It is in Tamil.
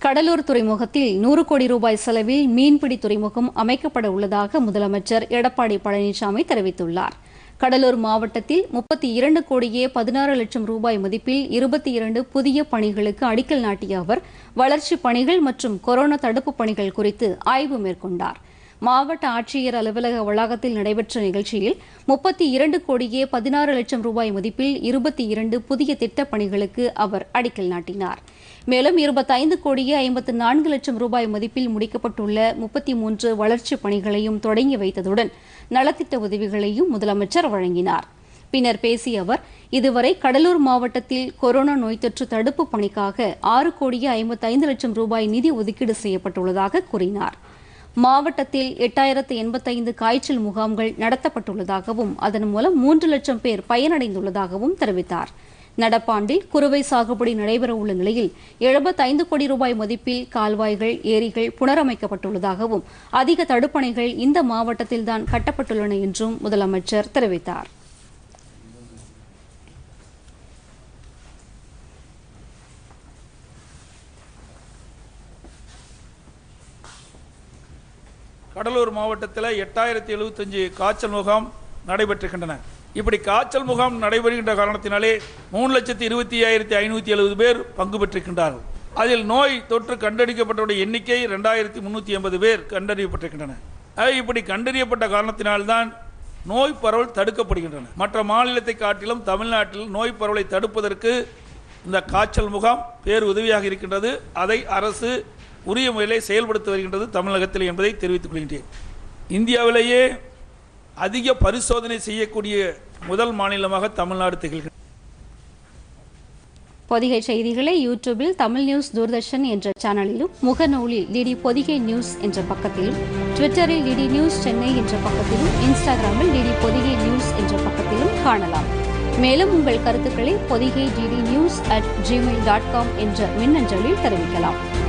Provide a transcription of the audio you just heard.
கடலூர் துறைமுகத்தில் நூறு கோடி ரூபாய் செலவில் மீன்பிடி துறைமுகம் அமைக்கப்பட உள்ளதாக முதலமைச்சர் எடப்பாடி பழனிசாமி தெரிவித்துள்ளார் கடலூர் மாவட்டத்தில் முப்பத்தி இரண்டு கோடியே பதினாறு லட்சம் ரூபாய் மதிப்பில் இருபத்தி இரண்டு புதிய பணிகளுக்கு அடிக்கல் நாட்டிய அவர் வளர்ச்சிப் பணிகள் மற்றும் கொரோனா தடுப்புப் பணிகள் குறித்து ஆய்வு மேற்கொண்டார் மாவட்ட ஆட்சியர் அலுவலக வளாகத்தில் நடைபெற்ற நிகழ்ச்சியில் முப்பத்தி இரண்டு கோடியே பதினாறு லட்சம் ரூபாய் மதிப்பில் இருபத்தி இரண்டு புதிய திட்டப் பணிகளுக்கு அவர் அடிக்கல் நாட்டினார் மேலும் இருபத்தைந்து கோடியே ஐம்பத்து நான்கு லட்சம் ரூபாய் மதிப்பில் முடிக்கப்பட்டுள்ள முப்பத்தி மூன்று வளர்ச்சிப் பணிகளையும் தொடங்கி வைத்ததுடன் நலத்திட்ட உதவிகளையும் முதலமைச்சர் வழங்கினார் பின்னர் பேசிய அவர் இதுவரை கடலூர் மாவட்டத்தில் கொரோனா நோய் தொற்று தடுப்பு பணிக்காக ஆறு கோடியே ஐம்பத்தைந்து லட்சம் ரூபாய் நிதி ஒதுக்கீடு செய்யப்பட்டுள்ளதாக கூறினார் மாவட்டத்தில் எட்டாயிரத்து எண்பத்தைந்து காய்ச்சல் முகாம்கள் நடத்தப்பட்டுள்ளதாகவும் அதன் மூலம் மூன்று லட்சம் பேர் பயனடைந்துள்ளதாகவும் தெரிவித்தார் நடப்பாண்டில் குறுவை சாகுபடி நடைபெறவுள்ள நிலையில் எழுபத்தைந்து கோடி ரூபாய் மதிப்பில் கால்வாய்கள் ஏரிகள் புனரமைக்கப்பட்டுள்ளதாகவும் அதிக தடுப்பணைகள் இந்த மாவட்டத்தில்தான் கட்டப்பட்டுள்ளன என்றும் முதலமைச்சர் தெரிவித்தார் கடலூர் மாவட்டத்தில் எட்டாயிரத்தி எழுபத்தஞ்சு காய்ச்சல் முகாம் நடைபெற்றிருக்கின்றன இப்படி காய்ச்சல் முகாம் நடைபெறுகின்ற காரணத்தினாலே மூணு லட்சத்தி இருபத்தி ஐயாயிரத்தி ஐநூற்றி எழுபது பேர் பங்கு பெற்றிருக்கின்றார்கள் அதில் நோய் தொற்று கண்டறியப்பட்டவருடைய எண்ணிக்கை ரெண்டாயிரத்தி முந்நூற்றி எண்பது பேர் கண்டறியப்பட்டிருக்கின்றன ஆக இப்படி கண்டறியப்பட்ட காரணத்தினால்தான் நோய் பரவல் தடுக்கப்படுகின்றன மற்ற மாநிலத்தை காட்டிலும் தமிழ்நாட்டில் நோய் பரவலை தடுப்பதற்கு இந்த காய்ச்சல் முகாம் பேர் உதவியாக இருக்கின்றது அதை அரசு உரிய முறையிலே செயல்படுத்தி வருகின்றது தமிழகத்தில் என்பதை தெரிவித்துக் கொள்கின்றேன் இந்தியாவிலேயே அதிக பரிசோதனை செய்யக்கூடிய முதல் மாநிலமாக தமிழ்நாடு திகழ்கிறது பொதிகை செய்திகளை யூடியூபில் தமிழ் நியூஸ் தூர்தர்ஷன் என்ற சேனலிலும் முகநூலில் டிடி பொதிகை நியூஸ் என்ற பக்கத்திலும் ட்விட்டரில் டிடி நியூஸ் சென்னை என்ற பக்கத்திலும் இன்ஸ்டாகிராமில் டிடி பொதிகை நியூஸ் என்ற பக்கத்திலும் காணலாம் மேலும் உங்கள் கருத்துக்களை Podhigai DD news at Gmail dot com என்ற மின்னஞ்சலில் தெரிவிக்கலாம்